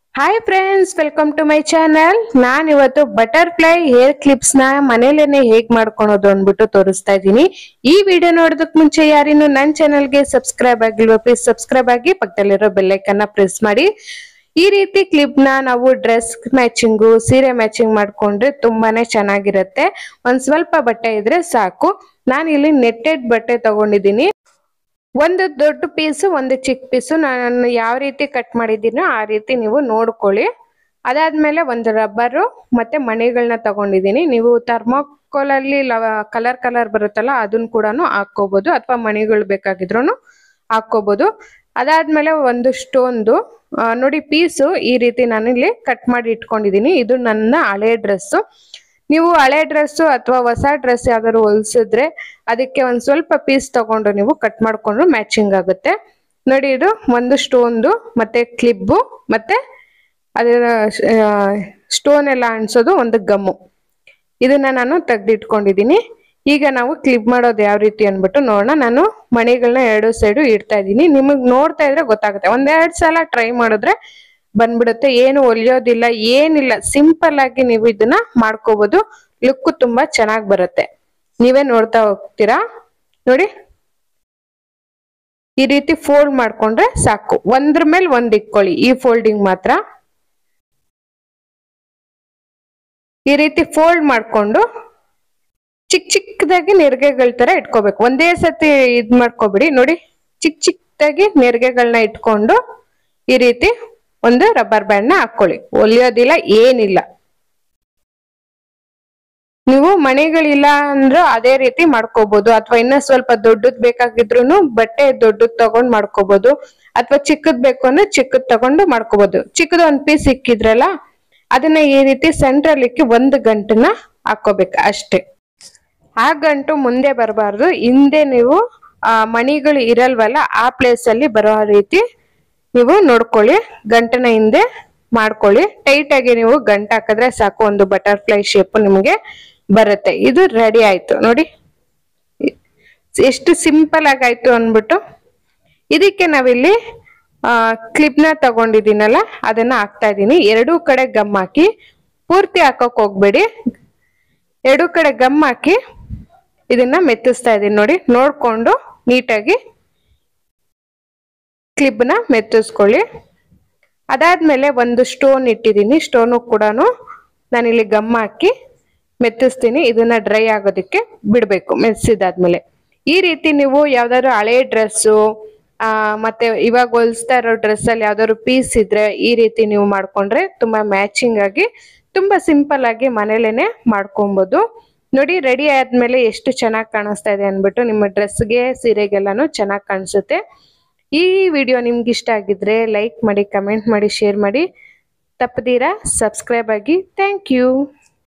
hi friends welcome to my channel ನಾನ್ ಇವತ್ತು butterfly hair clips ನ ಮನೇಲೇನೆ ಹೇಗ್ ಮಾಡ್ಕೊಳೋದು ಅಂದ್ಬಿಟ್ಟು ತೋರಿಸ್ತಾ ಇದ್ದೀನಿ ಈ ವಿಡಿಯೋ ನೋಡೋದಕ್ ಮುಂಚೆ ಯಾರಿನ್ನು ನನ್ ಚಾನಲ್ಗೆ ಸಬ್ಸ್ಕ್ರೈಬ್ ಆಗಿಲ್ವೋ ಪ್ಲೀಸ್ ಸಬ್ಸ್ಕ್ರೈಬ್ ಆಗಿ ಪಕ್ಕದಲ್ಲಿರೋ ಬೆಲ್ಲೈಕನ್ನ ಪ್ರೆಸ್ ಮಾಡಿ ಈ ರೀತಿ ಕ್ಲಿಪ್ ನ ನಾವು ಡ್ರೆಸ್ ಮ್ಯಾಚಿಂಗು ಸೀರೆ ಮ್ಯಾಚಿಂಗ್ ಮಾಡ್ಕೊಂಡ್ರೆ ತುಂಬಾನೇ ಚೆನ್ನಾಗಿರುತ್ತೆ ಒಂದ್ ಸ್ವಲ್ಪ ಬಟ್ಟೆ ಇದ್ರೆ ಸಾಕು ನಾನು ಇಲ್ಲಿ ನೆಟ್ಟೆಡ್ ಬಟ್ಟೆ ತಗೊಂಡಿದ್ದೀನಿ ಒಂದು ದೊಡ್ಡ ಪೀಸು ಒಂದು ಚಿಕ್ಕ ಪೀಸು ನಾನು ಯಾವ ರೀತಿ ಕಟ್ ಮಾಡಿದ್ದೀನೋ ಆ ರೀತಿ ನೀವು ನೋಡ್ಕೊಳ್ಳಿ ಅದಾದ್ಮೇಲೆ ಒಂದು ರಬ್ಬರು ಮತ್ತೆ ಮಣಿಗಳನ್ನ ತಗೊಂಡಿದ್ದೀನಿ ನೀವು ಥರ್ಮಾಕೋಲ್ ಅಲ್ಲಿ ಕಲರ್ ಕಲರ್ ಬರುತ್ತಲ್ಲ ಅದನ್ನ ಕೂಡ ಹಾಕೋಬಹುದು ಅಥವಾ ಮಣಿಗಳು ಬೇಕಾಗಿದ್ರು ಹಾಕೋಬಹುದು ಅದಾದ್ಮೇಲೆ ಒಂದು ಸ್ಟೋನ್ದು ನೋಡಿ ಪೀಸು ಈ ರೀತಿ ನಾನು ಇಲ್ಲಿ ಕಟ್ ಮಾಡಿ ಇಟ್ಕೊಂಡಿದ್ದೀನಿ ಇದು ನನ್ನ ಹಳೆ ಡ್ರೆಸ್ಸು ನೀವು ಹಳೆ ಡ್ರೆಸ್ಸು ಅಥವಾ ಹೊಸ ಡ್ರೆಸ್ ಯಾವ್ದಾದ್ರು ಹೊಲ್ಸಿದ್ರೆ ಅದಕ್ಕೆ ಒಂದ್ ಸ್ವಲ್ಪ ಪೀಸ್ ತಗೊಂಡು ನೀವು ಕಟ್ ಮಾಡ್ಕೊಂಡ್ರು ಮ್ಯಾಚಿಂಗ್ ಆಗುತ್ತೆ ನೋಡಿ ಇದು ಒಂದು ಸ್ಟೋನ್ದು ಮತ್ತೆ ಕ್ಲಿಬ್ಬು ಮತ್ತೆ ಅದರ ಸ್ಟೋನ್ ಎಲ್ಲ ಅಣಿಸೋದು ಒಂದು ಗಮ್ಮು ಇದನ್ನ ನಾನು ತೆಗ್ದಿಟ್ಕೊಂಡಿದ್ದೀನಿ ಈಗ ನಾವು ಕ್ಲಿಪ್ ಮಾಡೋದು ಯಾವ ರೀತಿ ಅನ್ಬಿಟ್ಟು ನೋಡೋಣ ನಾನು ಮಣಿಗಳನ್ನ ಎರಡು ಸೈಡು ಇಡ್ತಾ ಇದ್ದೀನಿ ನಿಮಗ್ ನೋಡ್ತಾ ಇದ್ರೆ ಗೊತ್ತಾಗುತ್ತೆ ಒಂದೆರಡು ಸಲ ಟ್ರೈ ಮಾಡಿದ್ರೆ ಬಂದ್ಬಿಡುತ್ತೆ ಏನು ಒಲಿಯೋದಿಲ್ಲ ಏನಿಲ್ಲ ಸಿಂಪಲ್ ಆಗಿ ನೀವು ಇದನ್ನ ಮಾಡ್ಕೋಬಹುದು ಲುಕ್ ತುಂಬಾ ಚೆನ್ನಾಗಿ ಬರುತ್ತೆ ನೀವೇ ನೋಡ್ತಾ ಹೋಗ್ತೀರಾ ನೋಡಿ ಈ ರೀತಿ ಫೋಲ್ಡ್ ಮಾಡ್ಕೊಂಡ್ರೆ ಸಾಕು ಒಂದ್ರ ಮೇಲೆ ಒಂದ್ ಇಟ್ಕೊಳ್ಳಿ ಈ ಫೋಲ್ಡಿಂಗ್ ಮಾತ್ರ ಈ ರೀತಿ ಫೋಲ್ಡ್ ಮಾಡ್ಕೊಂಡು ಚಿಕ್ಕ ಚಿಕ್ಕದಾಗಿ ನೆರಿಗೆಗಳ ತರ ಇಟ್ಕೋಬೇಕು ಒಂದೇ ಸತಿ ಇದ್ ಮಾಡ್ಕೋಬಿಡಿ ನೋಡಿ ಚಿಕ್ಕ ಚಿಕ್ಕದಾಗಿ ನೆರಿಗೆಗಳನ್ನ ಇಟ್ಕೊಂಡು ಈ ರೀತಿ ಒಂದು ರಬ್ಬರ್ ಬ್ಯಾಂಡ್ ನ ಹಾಕೊಳ್ಳಿ ಒಲಿಯೋದಿಲ್ಲ ಏನಿಲ್ಲ ನೀವು ಮಣಿಗಳಿಲ್ಲ ಅಂದ್ರೂ ಅದೇ ರೀತಿ ಮಾಡ್ಕೋಬಹುದು ಅಥವಾ ಇನ್ನ ಸ್ವಲ್ಪ ದೊಡ್ಡದ್ ಬೇಕಾಗಿದ್ರು ಬಟ್ಟೆ ದೊಡ್ಡದ್ ತಗೊಂಡ್ ಮಾಡ್ಕೋಬಹುದು ಅಥವಾ ಚಿಕ್ಕದ್ ಬೇಕು ಅಂದ್ರೆ ಚಿಕ್ಕದ್ ತಗೊಂಡು ಮಾಡ್ಕೋಬಹುದು ಚಿಕ್ಕದ ಒಂದ್ ಪೀಸ್ ಸಿಕ್ಕಿದ್ರಲ್ಲ ಅದನ್ನ ಈ ರೀತಿ ಸೆಂಟ್ರಲ್ ಇಕ್ಕಿ ಒಂದು ಗಂಟನ್ನ ಹಾಕೋಬೇಕು ಅಷ್ಟೇ ಆ ಗಂಟು ಮುಂದೆ ಬರಬಾರ್ದು ಹಿಂದೆ ನೀವು ಆ ಮಣಿಗಳು ಇರಲ್ವಲ್ಲ ಆ ಪ್ಲೇಸ್ ಅಲ್ಲಿ ಬರೋ ರೀತಿ ನೀವು ನೋಡ್ಕೊಳ್ಳಿ ಗಂಟನ ಹಿಂದೆ ಮಾಡ್ಕೊಳ್ಳಿ ಟೈಟ್ ಆಗಿ ನೀವು ಗಂಟು ಹಾಕಿದ್ರೆ ಸಾಕು ಒಂದು ಬಟರ್ಫ್ಲೈ ಶೇಪ್ ನಿಮಗೆ ಬರುತ್ತೆ ಇದು ರೆಡಿ ಆಯ್ತು ನೋಡಿ ಎಷ್ಟು ಸಿಂಪಲ್ ಆಗಾಯ್ತು ಅಂದ್ಬಿಟ್ಟು ಇದಕ್ಕೆ ನಾವಿಲ್ಲಿ ಕ್ಲಿಪ್ನ ತಗೊಂಡಿದ್ದೀನಲ್ಲ ಅದನ್ನ ಹಾಕ್ತಾ ಇದ್ದೀನಿ ಎರಡೂ ಕಡೆ ಗಮ್ ಹಾಕಿ ಪೂರ್ತಿ ಹಾಕೋಕ್ ಹೋಗ್ಬೇಡಿ ಎರಡೂ ಕಡೆ ಗಮ್ ಹಾಕಿ ಇದನ್ನ ಮೆತ್ತಿಸ್ತಾ ಇದ್ದೀನಿ ನೋಡಿ ನೋಡ್ಕೊಂಡು ನೀಟಾಗಿ ಕ್ಲಿಪ್ನ ಮೆತ್ತಿಸ್ಕೊಳ್ಳಿ ಅದಾದ್ಮೇಲೆ ಒಂದು ಸ್ಟೋನ್ ಇಟ್ಟಿದ್ದೀನಿ ಸ್ಟೋನು ಕೂಡ ನಾನಿಲ್ಲಿ ಗಮ್ ಹಾಕಿ ಮೆತ್ತಿಸ್ತೀನಿ ಇದನ್ನ ಡ್ರೈ ಆಗೋದಕ್ಕೆ ಬಿಡಬೇಕು ಮೆತ್ತಿಸಿದಾದ್ಮೇಲೆ ಈ ರೀತಿ ನೀವು ಯಾವ್ದಾದ್ರು ಹಳೆ ಡ್ರೆಸ್ಸು ಆ ಮತ್ತೆ ಇವಾಗ ಹೊಲಿಸ್ತಾ ಇರೋ ಡ್ರೆಸ್ ಅಲ್ಲಿ ಯಾವ್ದಾದ್ರು ಪೀಸ್ ಇದ್ರೆ ಈ ರೀತಿ ನೀವು ಮಾಡ್ಕೊಂಡ್ರೆ ತುಂಬಾ ಮ್ಯಾಚಿಂಗ್ ಆಗಿ ತುಂಬಾ ಸಿಂಪಲ್ ಆಗಿ ಮನೇಲೇನೆ ಮಾಡ್ಕೊಬಹುದು ನೋಡಿ ರೆಡಿ ಆದ್ಮೇಲೆ ಎಷ್ಟು ಚೆನ್ನಾಗಿ ಕಾಣಿಸ್ತಾ ಇದೆ ಅನ್ಬಿಟ್ಟು ನಿಮ್ಮ ಡ್ರೆಸ್ಗೆ ಸೀರೆಗೆಲ್ಲಾನು ಚೆನ್ನಾಗಿ ಕಾಣಿಸುತ್ತೆ ಈ ವಿಡಿಯೋ ನಿಮ್ಗೆ ಇಷ್ಟ ಆಗಿದ್ರೆ ಲೈಕ್ ಮಾಡಿ ಕಮೆಂಟ್ ಮಾಡಿ ಶೇರ್ ಮಾಡಿ ತಪ್ಪದೀರಾ ಸಬ್ಸ್ಕ್ರೈಬ್ ಆಗಿ ಥ್ಯಾಂಕ್ ಯು